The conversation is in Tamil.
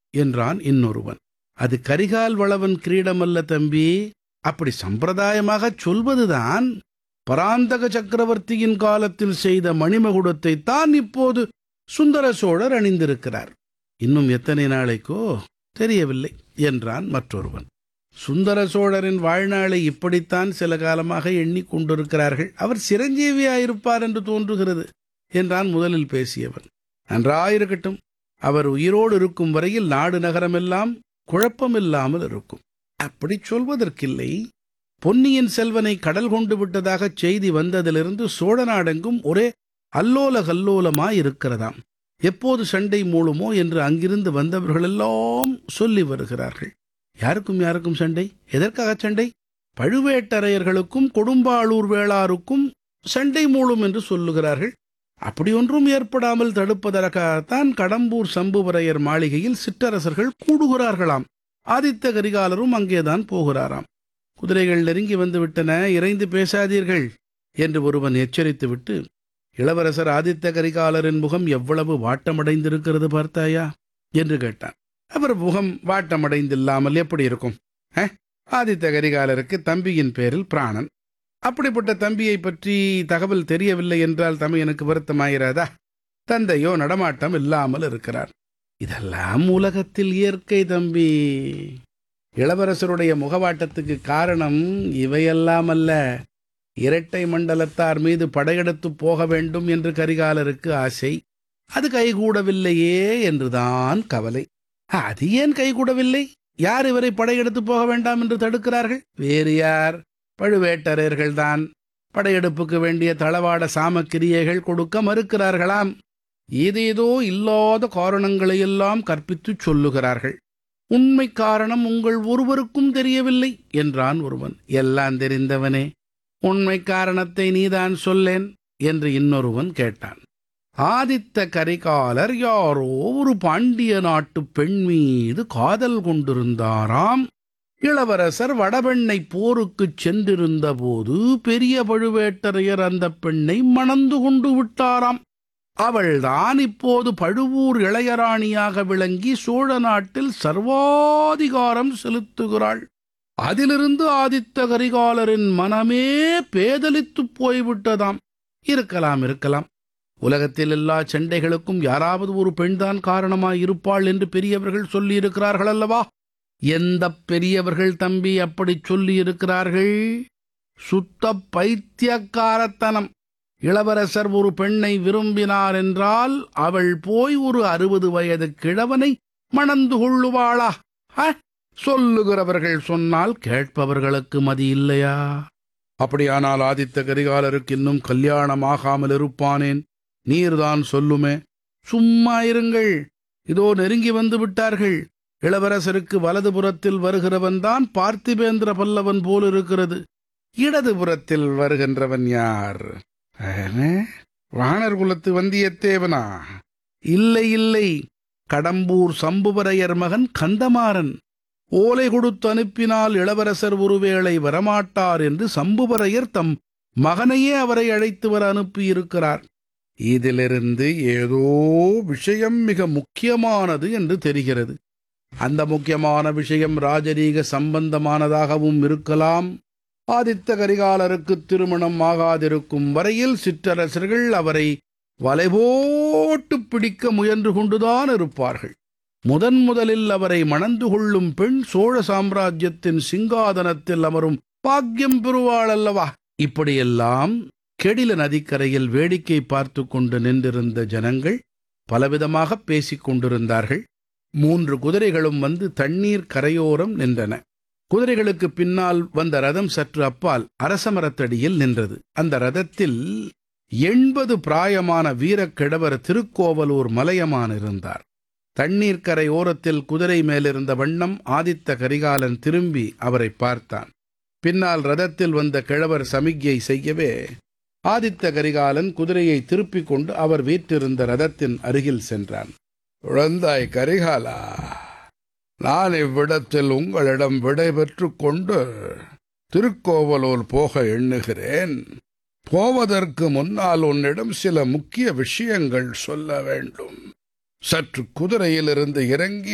என்றான் இன்னொருவன் அது கரிகால் வளவன் கிரீடமல்ல தம்பி அப்படி சம்பிரதாயமாகச் சொல்வதுதான் பராந்தக சக்கரவர்த்தியின் காலத்தில் செய்த மணிமகுடத்தை தான் இப்போது சுந்தர சோழர் அணிந்திருக்கிறார் இன்னும் எத்தனை நாளைக்கோ தெரியவில்லை என்றான் மற்றொருவன் சுந்தர சோழரின் வாழ்நாளை இப்படித்தான் சில காலமாக எண்ணிக் கொண்டிருக்கிறார்கள் அவர் சிரஞ்சீவியாயிருப்பார் என்று தோன்றுகிறது என்றான் முதலில் பேசியவன் நன்றாயிருக்கட்டும் அவர் உயிரோடு இருக்கும் வரையில் நாடு நகரமெல்லாம் குழப்பமில்லாமல் இருக்கும் அப்படி சொல்வதற்கில்லை பொன்னியின் செல்வனை கடல் கொண்டு விட்டதாகச் செய்தி வந்ததிலிருந்து சோழ நாடெங்கும் ஒரே அல்லோல கல்லோலமாயிருக்கிறதாம் எப்போது சண்டை மூளுமோ என்று அங்கிருந்து வந்தவர்களெல்லாம் சொல்லி வருகிறார்கள் யாருக்கும் யாருக்கும் சண்டை எதற்காக சண்டை பழுவேட்டரையர்களுக்கும் கொடும்பாளூர் வேளாருக்கும் சண்டை மூளும் என்று சொல்லுகிறார்கள் அப்படி ஒன்றும் ஏற்படாமல் தடுப்பதற்காகத்தான் கடம்பூர் சம்புவரையர் மாளிகையில் சிற்றரசர்கள் கூடுகிறார்களாம் ஆதித்த கரிகாலரும் அங்கேதான் போகிறாராம் குதிரைகள் நெருங்கி வந்து விட்டன இறைந்து பேசாதீர்கள் என்று ஒருவன் எச்சரித்துவிட்டு இளவரசர் ஆதித்த கரிகாலரின் முகம் எவ்வளவு வாட்டமடைந்திருக்கிறது பார்த்தாயா என்று கேட்டான் அவர் முகம் வாட்டமடைந்தில்லாமல் எப்படி இருக்கும் அஹ், ஆதித்த கரிகாலருக்கு தம்பியின் பேரில் பிராணன் அப்படிப்பட்ட தம்பியை பற்றி தகவல் தெரியவில்லை என்றால் தமையனுக்கு வருத்தமாயிராதா தந்தையோ நடமாட்டம் இல்லாமல் இருக்கிறார் இதெல்லாம் உலகத்தில் இயற்கை தம்பி இளவரசருடைய முகவாட்டத்துக்கு காரணம் இவையெல்லாம் அல்ல இரட்டை மண்டலத்தார் மீது படையெடுத்து போக வேண்டும் என்று கரிகாலருக்கு ஆசை அது கைகூடவில்லையே என்றுதான் கவலை அது ஏன் கைகூடவில்லை யார் இவரை படையெடுத்து போக வேண்டாம் என்று தடுக்கிறார்கள் வேறு யார் பழுவேட்டரையர்கள்தான் படையெடுப்புக்கு வேண்டிய தளவாட சாமக்கிரியைகள் கொடுக்க மறுக்கிறார்களாம் ஏதேதோ இல்லாத காரணங்களையெல்லாம் கற்பித்துச் சொல்லுகிறார்கள் உண்மை காரணம் உங்கள் ஒருவருக்கும் தெரியவில்லை என்றான் ஒருவன் எல்லாம் தெரிந்தவனே உண்மை காரணத்தை நீதான் சொல்லேன் என்று இன்னொருவன் கேட்டான் ஆதித்த கரிகாலர் யாரோ ஒரு பாண்டிய நாட்டு பெண் மீது காதல் கொண்டிருந்தாராம் இளவரசர் வடபெண்ணை போருக்குச் சென்றிருந்த போது பெரிய பழுவேட்டரையர் அந்த பெண்ணை மணந்து கொண்டு விட்டாராம் அவள்தான் இப்போது பழுவூர் இளையராணியாக விளங்கி சோழ நாட்டில் சர்வாதிகாரம் செலுத்துகிறாள் அதிலிருந்து ஆதித்த கரிகாலரின் மனமே பேதலித்துப் போய்விட்டதாம் இருக்கலாம் இருக்கலாம் உலகத்தில் எல்லா சண்டைகளுக்கும் யாராவது ஒரு பெண்தான் காரணமாய் இருப்பாள் என்று பெரியவர்கள் சொல்லியிருக்கிறார்கள் அல்லவா எந்த பெரியவர்கள் தம்பி அப்படிச் சொல்லியிருக்கிறார்கள் சுத்த பைத்தியக்காரத்தனம் இளவரசர் ஒரு பெண்ணை விரும்பினார் என்றால் அவள் போய் ஒரு அறுபது வயது கிழவனை மணந்து கொள்ளுவாளா ஹ? சொல்லுகிறவர்கள் சொன்னால் கேட்பவர்களுக்கு மதி இல்லையா அப்படியானால் ஆதித்த கரிகாலருக்கு இன்னும் கல்யாணமாகாமல் இருப்பானேன் நீர்தான் சொல்லுமே சும்மா இருங்கள் இதோ நெருங்கி வந்து விட்டார்கள் இளவரசருக்கு வலதுபுறத்தில் வருகிறவன் தான் பார்த்திபேந்திர பல்லவன் போல் இருக்கிறது இடதுபுறத்தில் வருகின்றவன் யார் அஹே, வாணர் குலத்து வந்தியத்தேவனா இல்லை இல்லை கடம்பூர் சம்புவரையர் மகன் கந்தமாறன் ஓலை கொடுத்து அனுப்பினால் இளவரசர் ஒருவேளை வரமாட்டார் என்று சம்புவரையர் தம் மகனையே அவரை அழைத்து வர அனுப்பியிருக்கிறார் இதிலிருந்து ஏதோ விஷயம் மிக முக்கியமானது என்று தெரிகிறது அந்த முக்கியமான விஷயம் ராஜரீக சம்பந்தமானதாகவும் இருக்கலாம் ஆதித்த கரிகாலருக்கு திருமணம் ஆகாதிருக்கும் வரையில் சிற்றரசர்கள் அவரை வலைபோட்டு பிடிக்க முயன்று கொண்டுதான் இருப்பார்கள் முதன் முதலில் அவரை மணந்து கொள்ளும் பெண் சோழ சாம்ராஜ்யத்தின் சிங்காதனத்தில் அமரும் பாக்கியம் பெறுவாள் அல்லவா இப்படியெல்லாம் கெடில நதிக்கரையில் வேடிக்கை பார்த்து கொண்டு நின்றிருந்த ஜனங்கள் பலவிதமாக பேசிக் கொண்டிருந்தார்கள் மூன்று குதிரைகளும் வந்து தண்ணீர் கரையோரம் நின்றன குதிரைகளுக்கு பின்னால் வந்த ரதம் சற்று அப்பால் அரசமரத்தடியில் நின்றது அந்த ரதத்தில் எண்பது பிராயமான வீரக்கிழவர் திருக்கோவலூர் மலையமான் இருந்தார் தண்ணீர் கரை ஓரத்தில் குதிரை மேலிருந்த வண்ணம் ஆதித்த கரிகாலன் திரும்பி அவரை பார்த்தான் பின்னால் ரதத்தில் வந்த கிழவர் சமிக்ஞை செய்யவே ஆதித்த கரிகாலன் குதிரையை திருப்பிக் கொண்டு அவர் வீற்றிருந்த ரதத்தின் அருகில் சென்றான் குழந்தாய் கரிகாலா நான் இவ்விடத்தில் உங்களிடம் விடை பெற்றுக் கொண்டு திருக்கோவலூர் போக எண்ணுகிறேன் போவதற்கு முன்னால் உன்னிடம் சில முக்கிய விஷயங்கள் சொல்ல வேண்டும் சற்று குதிரையிலிருந்து இறங்கி